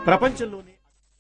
ప్రపంచంలోనే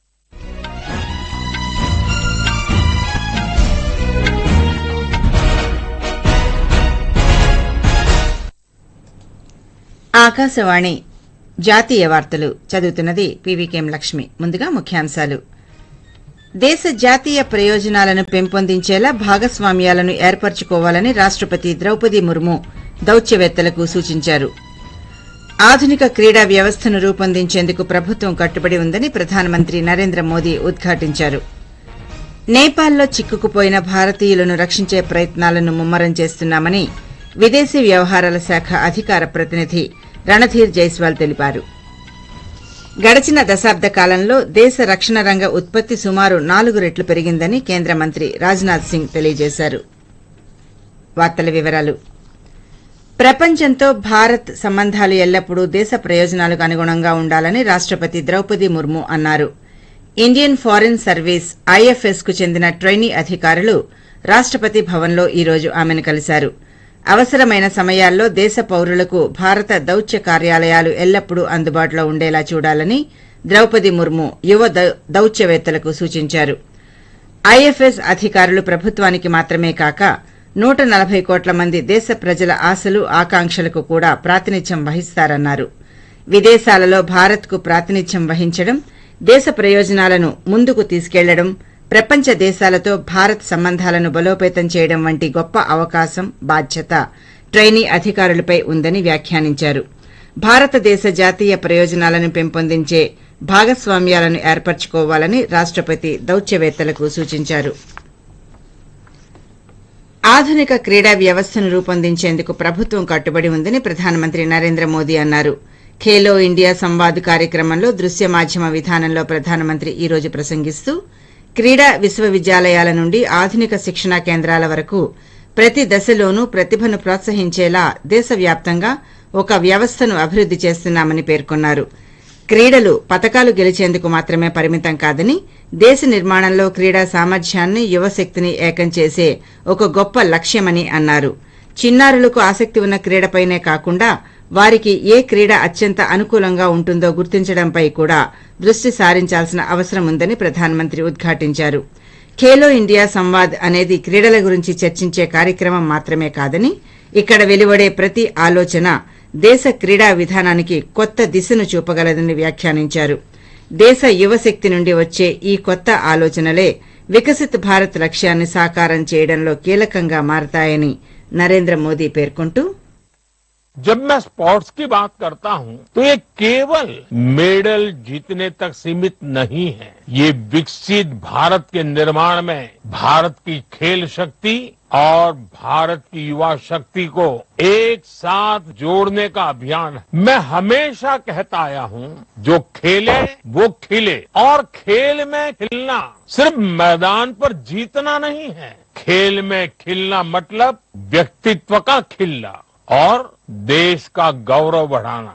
ఆకాశవాణి జాతీయ వార్తలు చదువుతున్నది పీవీకేం లక్ష్మి ముందుగా ముఖ్యాంశాలు దేశ జాతీయ ప్రయోజనాలను పెంపొందించేలా భాగస్వామ్యాలను ఏర్పరచుకోవాలని రాష్టపతి ద్రౌపది ముర్ము దౌత్యవేత్తలకు సూచించారు ఆధునిక క్రీడా వ్యవస్థను రూపొందించేందుకు ప్రభుత్వం కట్టుబడి ఉందని ప్రధానమంత్రి నరేంద్ర మోదీ ఉద్ఘాటించారు నేపాల్లో చిక్కుకుపోయిన భారతీయులను రక్షించే ప్రయత్నాలను ముమ్మరం చేస్తున్నామని విదేశీ వ్యవహారాల శాఖ అధికార ప్రతినిధి రణధీర్ జైస్వాల్ తెలిపారు గడచిన దశాబ్ద కాలంలో దేశ రక్షణ రంగ ఉత్పత్తి సుమారు నాలుగు రెట్లు పెరిగిందని కేంద్ర మంత్రి రాజ్నాథ్ సింగ్ తెలియజేశారు వార్తల వివరాలు ప్రపంచంతో భారత్ సంబంధాలు ఎల్లప్పుడూ దేశ ప్రయోజనాలకు అనుగుణంగా ఉండాలని రాష్టపతి ద్రౌపది ముర్ము అన్నారు ఇండియన్ ఫారిన్ సర్వీస్ ఐఎఫ్ఎస్ కు చెందిన ట్రైనీ అధికారులు రాష్టపతి భవన్లో ఈ రోజు ఆమెను కలిశారు అవసరమైన సమయాల్లో దేశ పౌరులకు భారత దౌత్య కార్యాలయాలు ఎల్లప్పుడూ అందుబాటులో ఉండేలా చూడాలని ద్రౌపది ముర్ము యువ దౌ- దౌత్యవేత్తలకు సూచించారు ఐఎఫ్ఎస్ అధికారులు ప్రభుత్వానికి మాత్రమే కాక నూట నలభై కోట్ల మంది దేశ ప్రజల ఆశలు ఆకాంక్షలకు కూడా ప్రాతినిధ్యం వహిస్తారన్నారు విదేశాలలో భారత్కు ప్రాతినిధ్యం వహించడం దేశ ప్రయోజనాలను ముందుకు తీసుకెళ్లడం ప్రపంచ దేశాలతో భారత్ సంబంధాలను బలోపేతం చేయడం వంటి గొప్ప అవకాశం బాధ్యత ట్రైనీ అధికారులపై ఉందని వ్యాఖ్యానించారు భారతదేశ జాతీయ ప్రయోజనాలను పెంపొందించే భాగస్వామ్యాలను ఏర్పరచుకోవాలని రాష్టపతి దౌత్యవేత్తలకు సూచించారు ఆధునిక క్రీడా వ్యవస్థను రూపొందించేందుకు ప్రభుత్వం కట్టుబడి ఉందని ప్రధానమంత్రి నరేంద్ర మోదీ అన్నారు ఖేలో ఇండియా సంవాద్ కార్యక్రమంలో దృశ్య మాధ్యమ విధానంలో ప్రధానమంత్రి ఈ రోజు ప్రసంగిస్తూ క్రీడా విశ్వవిద్యాలయాల నుండి ఆధునిక శిక్షణా కేంద్రాల వరకు ప్రతి దశలోనూ ప్రతిభను ప్రోత్సహించేలా దేశవ్యాప్తంగా ఒక వ్యవస్థను అభివృద్ది చేస్తున్నామని పేర్కొన్నారు క్రీడలు పతకాలు గెలిచేందుకు మాత్రమే పరిమితం కాదని దేశ నిర్మాణంలో క్రీడా సామర్థ్యాన్ని యువశక్తిని ఏకం చేసే ఒక గొప్ప లక్ష్యమని అన్నారు చిన్నారులకు ఆసక్తి ఉన్న క్రీడపైనే కాకుండా వారికి ఏ క్రీడ అత్యంత అనుకూలంగా ఉంటుందో గుర్తించడంపై కూడా దృష్టి సారించాల్సిన అవసరం ఉందని ప్రధానమంత్రి ఉద్ఘాటించారు ఖేలో ఇండియా సంవాద్ అనేది క్రీడల గురించి చర్చించే కార్యక్రమం మాత్రమే కాదని ఇక్కడ వెలువడే ప్రతి ఆలోచన దేశ క్రీడా విధానానికి కొత్త దిశను చూపగలదని వ్యాఖ్యానించారు దేశ యువశక్తి నుండి వచ్చే ఈ కొత్త ఆలోచనలే వికసిత్ భారత్ లక్ష్యాన్ని సాకారం చేయడంలో కీలకంగా మారతాయని నరేంద్ర మోదీ పేర్కొంటూ जब मैं स्पोर्ट्स की बात करता हूं तो ये केवल मेडल जीतने तक सीमित नहीं है ये विकसित भारत के निर्माण में भारत की खेल शक्ति और भारत की युवा शक्ति को एक साथ जोड़ने का अभियान है मैं हमेशा कहता आया हूं जो खेले वो खिले और खेल में खिलना सिर्फ मैदान पर जीतना नहीं है खेल में खिलना मतलब व्यक्तित्व का खिलना और देश का गौरव बढ़ाना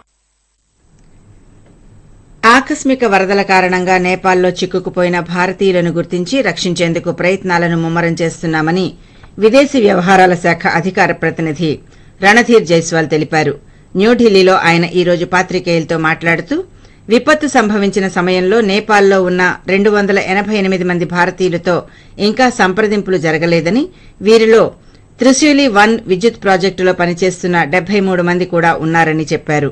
ఆకస్మిక వరదల కారణంగా నేపాల్లో చిక్కుకుపోయిన భారతీయులను గుర్తించి రక్షించేందుకు ప్రయత్నాలను ముమ్మరం చేస్తున్నామని విదేశీ వ్యవహారాల శాఖ అధికార ప్రతినిధి రణధీర్ జైస్వాల్ తెలిపారు న్యూఢిల్లీలో ఆయన ఈ రోజు పాత్రికేయులతో మాట్లాడుతూ విపత్తు సంభవించిన సమయంలో నేపాల్లో ఉన్న రెండు వందల ఎనభై ఎనిమిది మంది భారతీయులతో ఇంకా సంప్రదింపులు జరగలేదని వీరిలో త్రిశూలి వన్ విద్యుత్ ప్రాజెక్టులో పనిచేస్తున్న డెబ్బై మూడు మంది కూడా ఉన్నారని చెప్పారు